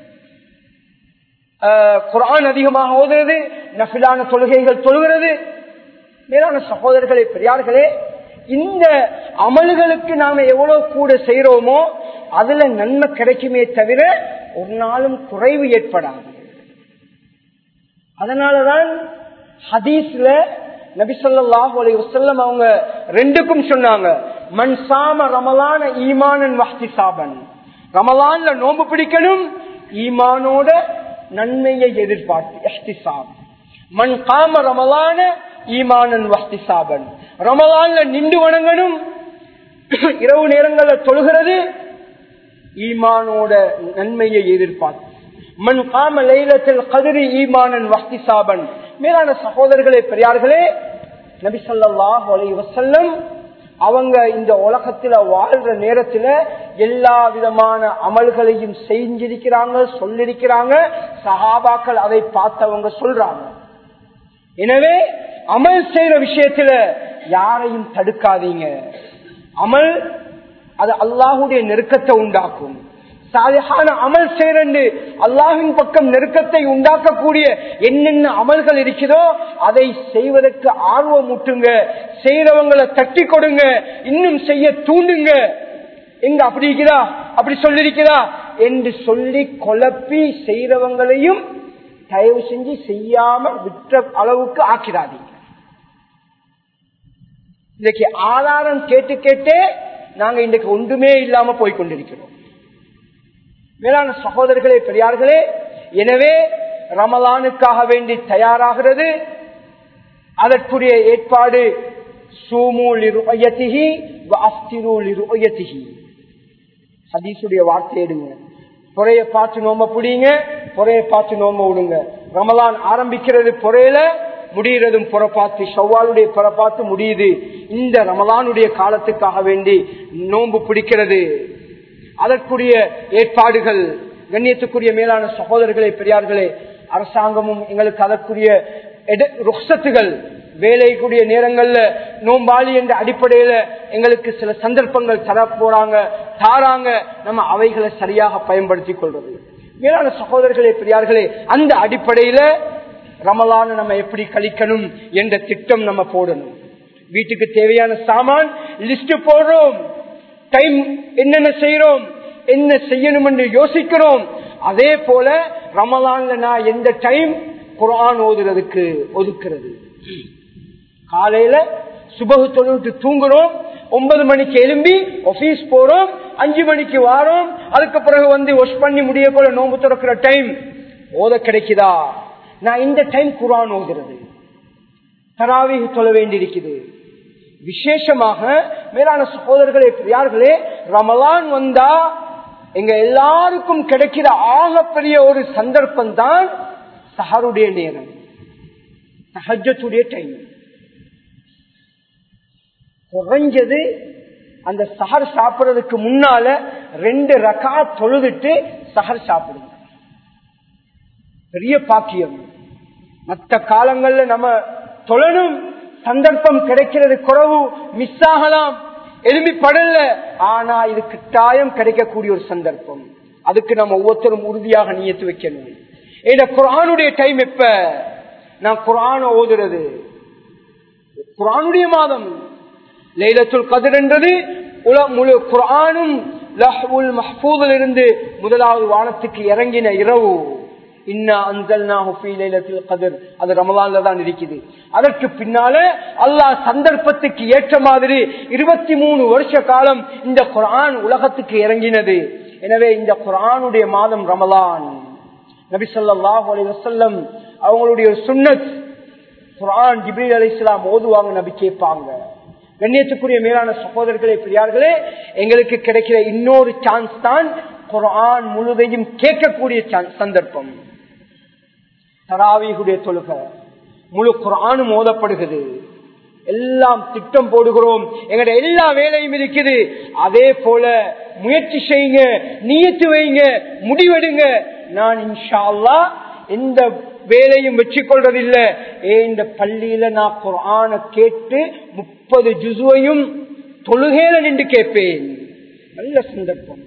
Speaker 1: குரான் அதிகமாக ஓதுறது நபிலான தொழுகைகள் தொழுகிறது மேலான சகோதரர்களே பெரியார்களே இந்த அமல்களுக்கு நாம எவ்வளவு கூட செய்யறோமோ அதுல நன்மை கிடைக்குமே தவிர ஒரு நாளும் குறைவு ஏற்படாது அதனாலதான் ஹதீஸ்ல நபிசல்லாஹு அலி வசல்லம் அவங்க ரெண்டுக்கும் சொன்னாங்க மண் சாம ரமலான ஈமானன் வஹ்தி சாபன் ரமலான்ல நோம்பு பிடிக்கணும் ஈமானோட நன்மையை எதிர்பார்த்து எஹ்திசாப் மண் காம ரமலான ஈமானன் வஹ்தி சாபன் ரமலான்ல நின்று வணங்கணும் இரவு நேரங்கள்ல தொழுகிறது ஈமானோட நன்மையை எதிர்பார்த்து மண் காம லைலத்தில் கதிரி ஈமானன் வஹ்தி சாபன் மேலான சகோதரர்களே பெரியார்களே நபிசல்லாஹ் அலி வசல்லம் அவங்க இந்த உலகத்துல வாழ்ற நேரத்துல எல்லா விதமான அமல்களையும் செஞ்சிருக்கிறாங்க சொல்லிருக்கிறாங்க சஹாபாக்கள் அதை பார்த்தவங்க சொல்றாங்க எனவே அமல் செய்யற விஷயத்துல யாரையும் தடுக்காதீங்க அமல் அது அல்லாஹுடைய நெருக்கத்தை உண்டாக்கும் சாலிஹான அமல் செய்யறண்டு அல்லாஹின் பக்கம் நெருக்கத்தை உண்டாக்கக்கூடிய என்னென்ன அமல்கள் இருக்குதோ அதை செய்வதற்கு ஆர்வம் ஊட்டுங்க செய்யறவங்களை தட்டி கொடுங்க இன்னும் செய்ய தூண்டுங்க எங்க அப்படி இருக்கிறா அப்படி சொல்லிருக்கிறா என்று சொல்லி குழப்பி செய்யறவங்களையும் தயவு செஞ்சு செய்யாம விற்ற அளவுக்கு ஆக்கிறாதீங்க இன்னைக்கு ஆதாரம் கேட்டு கேட்டே நாங்க இன்றைக்கு ஒன்றுமே இல்லாம போய் கொண்டிருக்கிறோம் மேலான சகோதரர்களே பெரியார்களே எனவே ரமலானுக்காக வேண்டி தயாராகிறது அதற்குரிய ஏற்பாடு ஹதீசுடைய வார்த்தை எடுங்க பொறைய பார்த்து நோம்ப புடிங்க பொறைய பார்த்து நோம்ப விடுங்க ரமலான் ஆரம்பிக்கிறது பொறையில முடிகிறதும் புறப்பாத்து ஷவ்வாலுடைய புறப்பாத்து முடியுது இந்த ரமலானுடைய காலத்துக்காக வேண்டி நோன்பு பிடிக்கிறது அதற்குரிய ஏற்பாடுகள் கண்ணியத்துக்குரிய மேலான சகோதரர்களே பெரியார்களே அரசாங்கமும் எங்களுக்கு அதற்குரிய ருக்சத்துகள் வேலைக்குரிய நேரங்கள்ல நோம்பாளி என்ற அடிப்படையில எங்களுக்கு சில சந்தர்ப்பங்கள் தர போறாங்க தாராங்க நம்ம அவைகளை சரியாக பயன்படுத்தி கொள்றது மேலான சகோதரர்களே பெரியார்களே அந்த அடிப்படையில ரமலான நம்ம எப்படி கழிக்கணும் என்ற திட்டம் நம்ம போடணும் வீட்டுக்கு தேவையான சாமான் லிஸ்ட் போடுறோம் டைம் என்னென்ன செய்யறோம் என்ன செய்யணும் என்று யோசிக்கிறோம் அதே போல ரமலான்ல நான் எந்த டைம் குரான் ஓதுறதுக்கு ஒதுக்குறது காலையில சுபகு தொழுவிட்டு தூங்குறோம் ஒன்பது மணிக்கு எழும்பி ஆபீஸ் போறோம் அஞ்சு மணிக்கு வாரோம் அதுக்கு பிறகு வந்து வாஷ் பண்ணி முடிய போல நோம்பு திறக்கிற டைம் ஓத கிடைக்குதா நான் இந்த டைம் குரான் ஓதுறது தராவி சொல்ல வேண்டியிருக்குது விசேஷமாக மேலான சகோதரர்களே பிரியார்களே ரமலான் வந்தா எங்க எல்லாருக்கும் கிடைக்கிற ஆகப்பெரிய ஒரு சந்தர்ப்பம் தான் சஹருடைய நேரம் சஹஜத்துடைய டைம் குறைஞ்சது அந்த சஹர் சாப்பிடுறதுக்கு முன்னால ரெண்டு ரகா தொழுதுட்டு சஹர் சாப்பிடுங்க பெரிய பாக்கியம் மற்ற காலங்கள்ல நம்ம தொழணும் சந்தர்ப்பம் கிடைக்கிறது குறவு மிஸ் ஆகலாம் எலும்பி படல ஆனா இது கட்டாயம் கிடைக்கக்கூடிய ஒரு சந்தர்ப்பம் அதுக்கு நம்ம ஒவ்வொருத்தரும் உறுதியாக நியத்து வைக்கணும் ஏன்னா குரானுடைய டைம் எப்ப நான் குரான ஓதுறது குரானுடைய மாதம் லைலத்துல் கதிர் என்றது முழு குரானும் லஹ்வுல் மஹ்பூதில் இருந்து முதலாவது வானத்துக்கு இறங்கின இரவு அது ரமலான்ல தான் இருக்குது அதற்கு பின்னால அல்லாஹ் சந்தர்ப்பத்துக்கு ஏற்ற மாதிரி இருபத்தி மூணு வருஷ காலம் இந்த குரான் உலகத்துக்கு இறங்கினது எனவே இந்த குரானுடைய மாதம் ரமலான் நபி சொல்லாஹு அலி வசல்லம் அவங்களுடைய சுன்னத் குரான் ஜிப்ரீல் அலி இஸ்லாம் ஓதுவாங்க நபி கேட்பாங்க கண்ணியத்துக்குரிய மேலான சகோதரர்களே பெரியார்களே எங்களுக்கு கிடைக்கிற இன்னொரு சான்ஸ் தான் குரான் முழுதையும் கேட்கக்கூடிய சந்தர்ப்பம் தராவிகுடைய தொழுக முழு குரானும் ஓதப்படுகிறது எல்லாம் திட்டம் போடுகிறோம் எங்கட எல்லா வேலையும் இருக்குது அதே போல முயற்சி செய்யுங்க நீயத்து வைங்க முடிவெடுங்க நான் இன்ஷா அல்லா எந்த வேலையும் வச்சு கொள்றதில்லை இந்த பள்ளியில நான் குரான கேட்டு முப்பது ஜுசுவையும் தொழுகையில நின்று கேட்பேன் நல்ல சந்தர்ப்பம்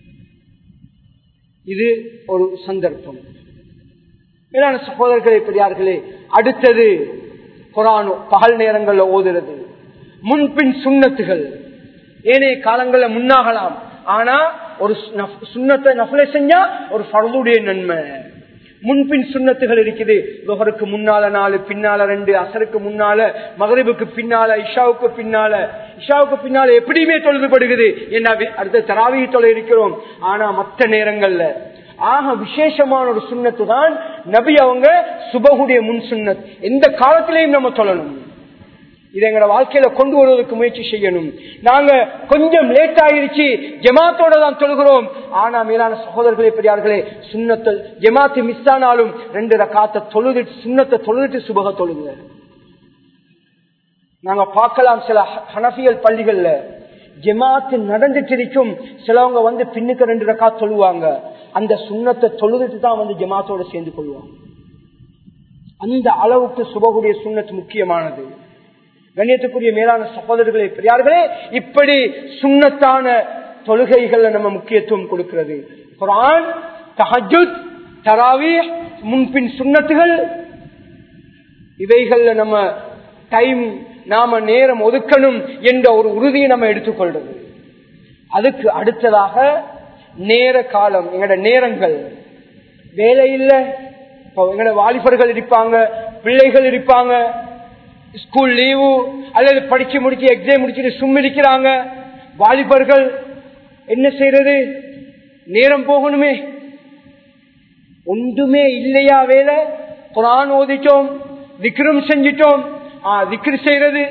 Speaker 1: இது ஒரு சந்தர்ப்பம் மேலான சகோதரர்களே பெரியார்களே அடுத்தது குரானோ பகல் நேரங்கள்ல ஓதுறது முன்பின் சுண்ணத்துகள் ஏனைய காலங்கள்ல முன்னாகலாம் ஆனா ஒரு சுண்ணத்தை நஃபலை செஞ்சா ஒரு பரதுடைய நன்மை முன்பின் சுண்ணத்துகள் இருக்குது லொஹருக்கு முன்னால நாலு பின்னால ரெண்டு அசருக்கு முன்னால மகரிபுக்கு பின்னால இஷாவுக்கு பின்னால இஷாவுக்கு பின்னால எப்படியுமே தொழுதுபடுகிறது என்ன அடுத்த தராவியை தொலை இருக்கிறோம் ஆனா மற்ற நேரங்கள்ல ஆக விசேஷமான ஒரு சுண்ணத்து தான் நபி அவங்க சுபகுடைய முன் சுண்ணத் எந்த காலத்திலையும் நம்ம சொல்லணும் இதை எங்களோட வாழ்க்கையில கொண்டு வருவதற்கு முயற்சி செய்யணும் நாங்க கொஞ்சம் லேட் ஆயிருச்சு ஜமாத்தோட தான் தொழுகிறோம் ஆனா மேலான சகோதரர்களே பெரியார்களே சுண்ணத்தை ஜமாத்து மிஸ் ஆனாலும் ரெண்டு ரக்காத்த தொழுதுட்டு சுண்ணத்தை தொழுதுட்டு சுபக தொழுங்க நாங்க பார்க்கலாம் சில ஹனபியல் பள்ளிகள்ல ஜமாத்து நடந்துட்டு இருக்கும் சிலவங்க வந்து பின்னுக்கு ரெண்டு ரக்கா தொழுவாங்க அந்த சுண்ணத்தை தொழுதுட்டு தான் வந்து ஜமாத்தோட சேர்ந்து கொள்வாங்க அந்த அளவுக்கு சுபகுடைய சுண்ணத்து முக்கியமானது கண்ணியத்துக்குரிய மேலான சகோதரர்களே பெரியார்களே இப்படி சுண்ணத்தான தொழுகைகள்ல நம்ம முக்கியத்துவம் கொடுக்கிறது குரான் தஹஜுத் தராவி முன்பின் சுண்ணத்துகள் இவைகள்ல நம்ம டைம் நாம நேரம் ஒதுக்கணும் என்ற ஒரு உறுதியை நம்ம எடுத்துக்கொள்றது அதுக்கு அடுத்ததாக நேர காலம் எங்களோட நேரங்கள் வேலை இல்லை இப்போ எங்களோட வாலிபர்கள் இருப்பாங்க பிள்ளைகள் இருப்பாங்க ஸ்கூல் லீவு அல்லது படிச்சு முடிச்சு எக்ஸாம் முடிச்சுட்டு சும்மிருக்கிறாங்க வாலிபர்கள் என்ன செய்யறது நேரம் போகணுமே ஒன்றுமே இல்லையா வேலை குரான் ஓதிட்டோம் விக்ரம் செஞ்சிட்டோம் விக்ரி செய்யறது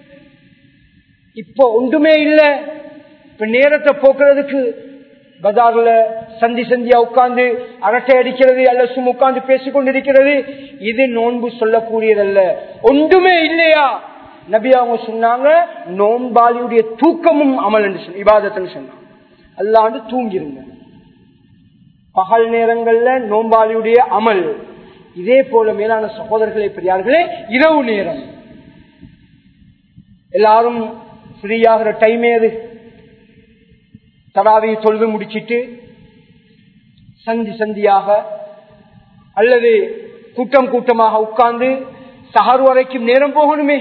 Speaker 1: இப்போ ஒன்றுமே இல்லை இப்ப நேரத்தை போக்குறதுக்கு பஜார்ல சந்தி சந்தியா உட்கார்ந்து அரட்டை அடிக்கிறது அல்ல சும் உட்கார்ந்து பேசிக் கொண்டிருக்கிறது இது நோன்பு சொல்லக்கூடியதல்ல ஒன்றுமே இல்லையா நபி அவங்க சொன்னாங்க நோன்பாளியுடைய தூக்கமும் அமல் என்று இபாதத்துன்னு சொன்னாங்க அல்லாண்டு தூங்கிருங்க பகல் நேரங்கள்ல நோன்பாளியுடைய அமல் இதே போல மேலான சகோதரர்களே பெரியார்களே இரவு நேரம் எல்லாரும் ஃப்ரீயாகிற டைமே அது தடாவியை தொழுது முடிச்சிட்டு சந்தி சந்தியாக அல்லது கூட்டம் கூட்டமாக உட்கார்ந்து சஹர் வரைக்கும் நேரம் போகணுமே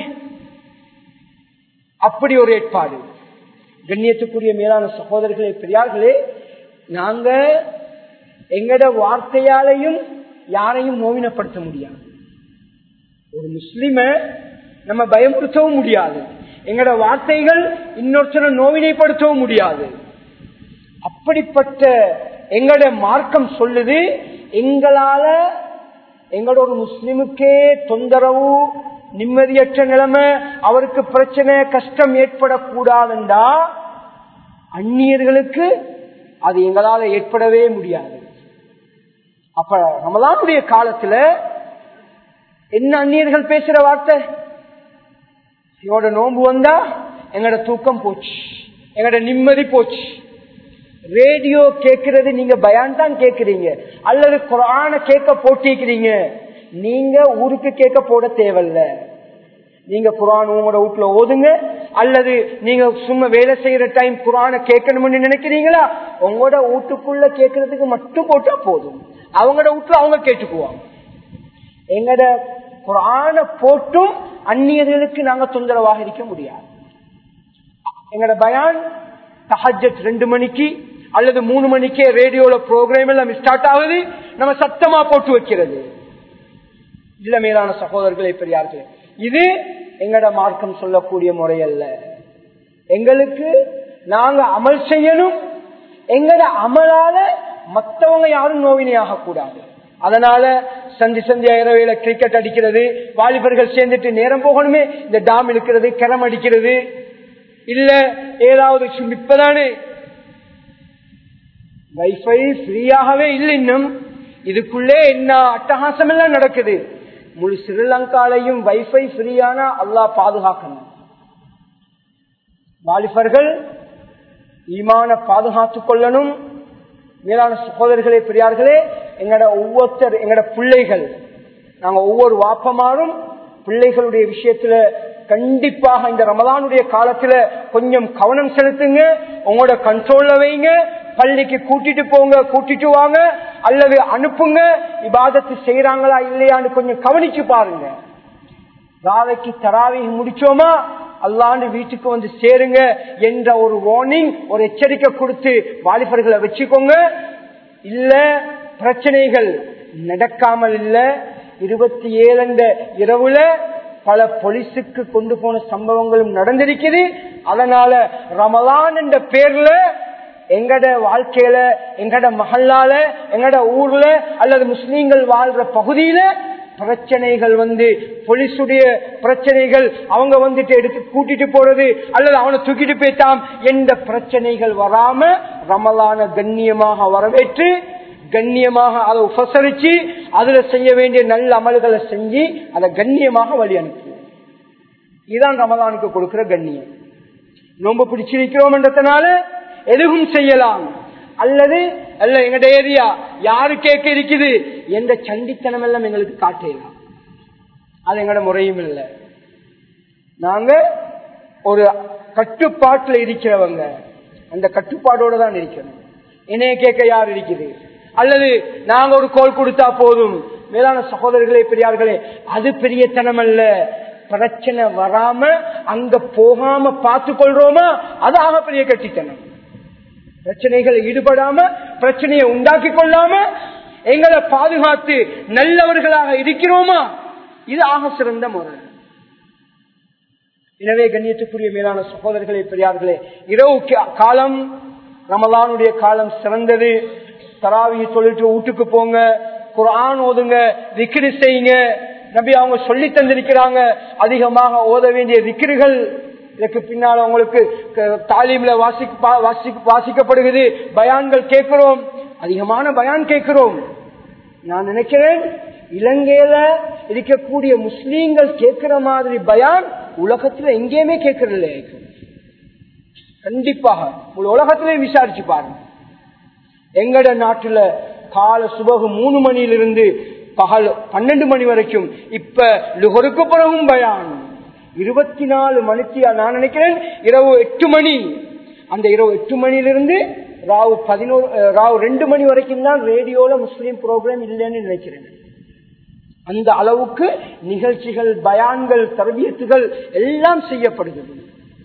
Speaker 1: அப்படி ஒரு ஏற்பாடு கண்ணியத்துக்குரிய மேலான சகோதரர்களே பெரியார்களே நாங்க எங்கட வார்த்தையாலையும் யாரையும் நோவினப்படுத்த முடியாது ஒரு முஸ்லிம நம்ம பயமுறுத்தவும் முடியாது எங்கட வார்த்தைகள் இன்னொருத்தரை நோவினைப்படுத்தவும் முடியாது அப்படிப்பட்ட எங்களோட மார்க்கம் சொல்லுது எங்களால எங்களோட ஒரு முஸ்லிமுக்கே தொந்தரவு நிம்மதியற்ற நிலைமை அவருக்கு பிரச்சனை கஷ்டம் ஏற்படக்கூடாதுண்டா அந்நியர்களுக்கு அது எங்களால ஏற்படவே முடியாது அப்ப ரமலானுடைய காலத்துல என்ன அந்நியர்கள் பேசுற வார்த்தை இவட நோன்பு வந்தா எங்கட தூக்கம் போச்சு எங்கட நிம்மதி போச்சு ரேடியோ கேட்கறது நீங்க பயான் தான் கேட்கறீங்க அல்லது குரான கேட்க போட்டிருக்கிறீங்க நீங்க ஊருக்கு கேட்க போட தேவையில்ல நீங்க குரான் உங்களோட வீட்டுல ஓதுங்க அல்லது நீங்க சும்மா வேலை செய்யற டைம் குரான கேட்கணும்னு நினைக்கிறீங்களா உங்களோட வீட்டுக்குள்ள கேட்கறதுக்கு மட்டும் போட்டா போதும் அவங்களோட வீட்டுல அவங்க கேட்டுக்குவாங்க எங்கட குரான போட்டும் அந்நியர்களுக்கு நாங்க தொந்தரவாக இருக்க முடியாது எங்கட பயான் தஹஜத் ரெண்டு மணிக்கு அல்லது மூணு மணிக்கே ரேடியோல ப்ரோக்ராம் எல்லாம் ஸ்டார்ட் ஆகுது நம்ம சத்தமா போட்டு வைக்கிறது இல்ல மேலான சகோதரர்களே பெரியார்களே இது எங்கட மார்க்கம் சொல்லக்கூடிய முறை அல்ல எங்களுக்கு நாங்க அமல் செய்யணும் எங்கட அமலால மத்தவங்க யாரும் நோவினையாக கூடாது அதனால சந்தி சந்தியா இரவையில கிரிக்கெட் அடிக்கிறது வாலிபர்கள் சேர்ந்துட்டு நேரம் போகணுமே இந்த டாம் இழுக்கிறது கிரம் அடிக்கிறது இல்ல ஏதாவது இப்பதானே வைஃபை ஃப்ரீயாகவே இல்லை இன்னும் இதுக்குள்ளே என்ன அட்டகாசம் எல்லாம் நடக்குது முழு ஸ்ரீலங்காலையும் வைஃபை ஃப்ரீயானா அல்லா பாதுகாக்கணும் வாலிபர்கள் ஈமான பாதுகாத்துக் கொள்ளணும் மேலான சகோதரர்களே பெரியார்களே எங்கட ஒவ்வொருத்தர் எங்கட பிள்ளைகள் நாங்க ஒவ்வொரு வாப்பமாரும் பிள்ளைகளுடைய விஷயத்துல கண்டிப்பாக இந்த ரமதானுடைய காலத்துல கொஞ்சம் கவனம் செலுத்துங்க உங்களோட கண்ட்ரோல்ல வைங்க பள்ளிக்கு கூட்டிட்டு போங்க கூட்டிட்டு வாங்க அல்லது அனுப்புங்க இபாதத்து செய்யறாங்களா இல்லையான்னு கொஞ்சம் கவனிச்சு பாருங்க ராவைக்கு தராவி முடிச்சோமா அல்லாண்டு வீட்டுக்கு வந்து சேருங்க என்ற ஒரு வார்னிங் ஒரு எச்சரிக்கை கொடுத்து வாலிபர்களை வச்சுக்கோங்க இல்ல பிரச்சனைகள் நடக்காமல் இல்ல இருபத்தி ஏழு இரவுல பல போலீஸுக்கு கொண்டு போன சம்பவங்களும் நடந்திருக்குது அதனால ரமலான் என்ற பேர்ல எங்கட வாழ்க்கையில எங்கட மகளால எங்கட ஊர்ல அல்லது முஸ்லீம்கள் வாழ்ற பகுதியில பிரச்சனைகள் வந்து போலீஸுடைய பிரச்சனைகள் அவங்க வந்துட்டு எடுத்து கூட்டிட்டு போறது அல்லது அவனை தூக்கிட்டு போயிட்டான் எந்த பிரச்சனைகள் வராம ரமலான கண்ணியமாக வரவேற்று கண்ணியமாக அதை உபசரிச்சு அதுல செய்ய வேண்டிய நல்ல அமல்களை செஞ்சு அதை கண்ணியமாக வழி அனுப்பி இதுதான் ரமலானுக்கு கொடுக்கிற கண்ணியம் நோம்பு பிடிச்சிருக்கிறோம் என்றதுனால எதுவும் செய்யலாம் அல்லது அல்ல எங்கட ஏரியா யாரு கேட்க இருக்குது எந்த சண்டித்தனம் எல்லாம் எங்களுக்கு காட்டலாம் அது எங்கட முறையும் இல்லை நாங்க ஒரு கட்டுப்பாட்டுல இருக்கிறவங்க அந்த கட்டுப்பாடோட தான் இருக்கணும் என்னைய கேட்க யார் இருக்குது அல்லது நாங்க ஒரு கோல் கொடுத்தா போதும் மேலான சகோதரர்களே பெரியார்களே அது பெரியத்தனம் அல்ல பிரச்சனை வராம அங்க போகாம பார்த்து கொள்றோமா அது ஆக பெரிய கட்டித்தனம் பிரச்சனைகள் ஈடுபடாம பிரச்சனையை உண்டாக்கி கொள்ளாம எங்களை பாதுகாத்து நல்லவர்களாக இருக்கிறோமா இது ஆக சிறந்த முறை எனவே கண்ணியத்துக்குரிய மேலான சகோதரர்களே பெரியார்களே இரவு காலம் ரமலானுடைய காலம் சிறந்தது தராவியை சொல்லிட்டு வீட்டுக்கு போங்க குரான் ஓதுங்க விக்கிரி செய்யுங்க நபி அவங்க சொல்லி தந்திருக்கிறாங்க அதிகமாக ஓத வேண்டிய விக்கிரிகள் இதற்கு பின்னால் உங்களுக்கு தாலீம்ல வாசிக்கப்படுகிறது பயான்கள் கேட்கிறோம் அதிகமான பயான் கேட்கிறோம் நான் நினைக்கிறேன் இலங்கையில இருக்கக்கூடிய முஸ்லீம்கள் கேட்கிற மாதிரி பயான் உலகத்துல எங்கேயுமே கேட்கறதில்ல கண்டிப்பாக உலகத்திலே விசாரிச்சு பாருங்க எங்கட நாட்டுல கால சுபகு மூணு மணியிலிருந்து பகல் பன்னெண்டு மணி வரைக்கும் இப்ப லுகருக்கு பிறகும் பயான் இருபத்தி நாலு மணிக்கு நான் நினைக்கிறேன் இரவு எட்டு மணி அந்த இரவு எட்டு மணியிலிருந்து ராவு பதினோரு ராவு ரெண்டு மணி வரைக்கும் தான் ரேடியோல முஸ்லீம் ப்ரோக்ராம் இல்லைன்னு நினைக்கிறேன் அந்த அளவுக்கு நிகழ்ச்சிகள் பயான்கள் தரபியத்துகள் எல்லாம் செய்யப்படுகிறது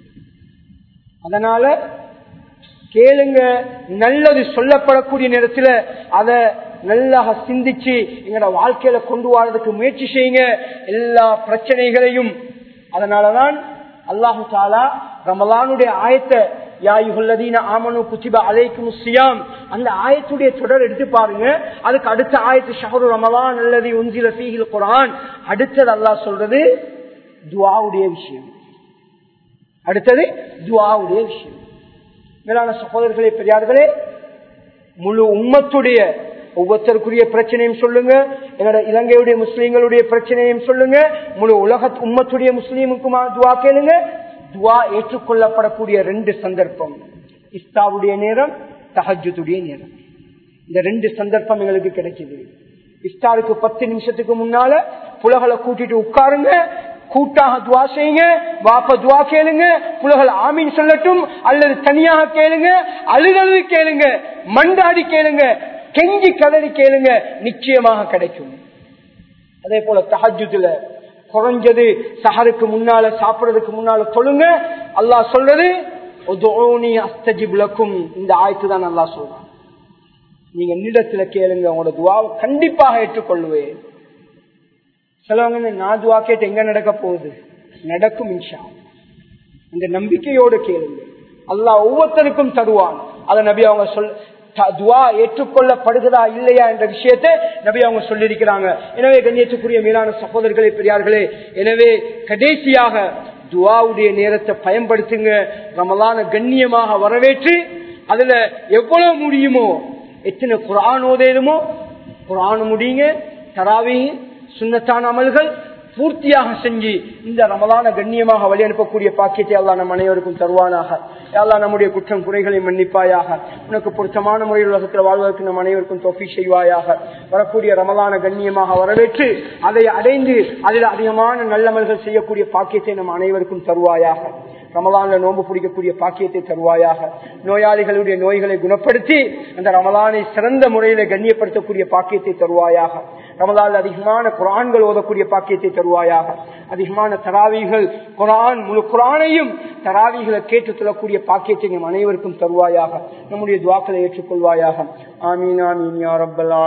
Speaker 1: அதனால கேளுங்க நல்லது சொல்லப்படக்கூடிய நேரத்தில் அதை நல்லா சிந்திச்சு எங்களோட வாழ்க்கையில கொண்டு வாழ்றதுக்கு முயற்சி செய்யுங்க எல்லா பிரச்சனைகளையும் அதனாலதான் அல்லாஹு தாலா ரமலானுடைய ஆயத்தை யாயுல்லதீன ஆமனு குச்சிபா அலைக்கும் சியாம் அந்த ஆயத்துடைய தொடர் எடுத்து பாருங்க அதுக்கு அடுத்த ஆயத்து ஷஹரு ரமலான் அல்லது உஞ்சில சீகில் குரான் அடுத்தது அல்லாஹ் சொல்றது துவாவுடைய விஷயம் அடுத்தது துவாவுடைய விஷயம் மேலான சகோதரர்களே பெரியார்களே முழு உம்மத்துடைய ஒவ்வொருத்தருக்குரிய பிரச்சனையும் சொல்லுங்க என்னோட இலங்கையுடைய முஸ்லீம்களுடைய பிரச்சனையும் சொல்லுங்க முழு உலக உம்மத்துடைய முஸ்லீமுக்குமா துவா கேளுங்க துவா ஏற்றுக்கொள்ளப்படக்கூடிய ரெண்டு சந்தர்ப்பம் இஸ்தாவுடைய நேரம் தஹஜுடைய நேரம் இந்த ரெண்டு சந்தர்ப்பம் எங்களுக்கு கிடைக்குது இஸ்தாருக்கு பத்து நிமிஷத்துக்கு முன்னால புலகளை கூட்டிட்டு உட்காருங்க கூட்டாக துவா செய்யுங்க வாப்ப துவா கேளுங்க புலகள் ஆமீன் சொல்லட்டும் அல்லது தனியாக கேளுங்க அழுதழுது கேளுங்க மண்டாடி கேளுங்க கெஞ்சி கதறி கேளுங்க நிச்சயமாக கிடைக்கும் அதே போல தஹஜுல குறைஞ்சது சஹருக்கு முன்னால சாப்பிடறதுக்கு முன்னால சொல்லுங்க அல்லாஹ் சொல்றது அஸ்தஜிபுலக்கும் இந்த ஆயத்து தான் நல்லா சொல்றான் நீங்க நிலத்துல கேளுங்க உங்களோட துவாவை கண்டிப்பாக ஏற்றுக்கொள்வேன் சிலவங்க நான் துவா கேட்டு எங்க நடக்க போகுது நடக்கும் இன்ஷா இந்த நம்பிக்கையோடு கேளுங்க அல்லாஹ் ஒவ்வொருத்தருக்கும் தருவான் அதை நபி அவங்க சொல் துவா ஏற்றுக்கொள்ளப்படுகிறதா இல்லையா என்ற விஷயத்தை நபி அவங்க சொல்லியிருக்கிறாங்க எனவே கண்ணியத்துக்குரிய மேலான சகோதரர்களே பெரியார்களே எனவே கடைசியாக துவாவுடைய நேரத்தை பயன்படுத்துங்க ரமலான கண்ணியமாக வரவேற்று அதுல எவ்வளவு முடியுமோ எத்தனை குரான் ஓதேதுமோ குரான் முடியுங்க தராவி சுண்ணத்தான அமல்கள் பூர்த்தியாக செஞ்சு இந்த ரமலான கண்ணியமாக வழி அனுப்பக்கூடிய பாக்கியத்தை அல்லா நம் அனைவருக்கும் தருவானாக அல்லா நம்முடைய குற்றம் குறைகளை மன்னிப்பாயாக உனக்கு பொருத்தமான முறையில் உலகத்தில் வாழ்வதற்கு நம் அனைவருக்கும் தொஃபி செய்வாயாக வரக்கூடிய ரமலான கண்ணியமாக வரவேற்று அதை அடைந்து அதில் அதிகமான நல்லமல்கள் செய்யக்கூடிய பாக்கியத்தை நம் அனைவருக்கும் தருவாயாக ரமலான்ல நோன்பு பிடிக்கக்கூடிய பாக்கியத்தை தருவாயாக நோயாளிகளுடைய நோய்களை குணப்படுத்தி அந்த ரமலானை சிறந்த முறையில கண்ணியப்படுத்தக்கூடிய பாக்கியத்தை தருவாயாக ரமலால் அதிகமான குரான்கள் ஓதக்கூடிய பாக்கியத்தை தருவாயாக அதிகமான தராவிகள் குரான் முழு குரானையும் தராவிகளை கேட்டு சொல்லக்கூடிய பாக்கியத்தை நம் அனைவருக்கும் தருவாயாக நம்முடைய துவாக்களை ஏற்றுக்கொள்வாயாக ஆமீன் ஆமீன் யா ரப்பல்லா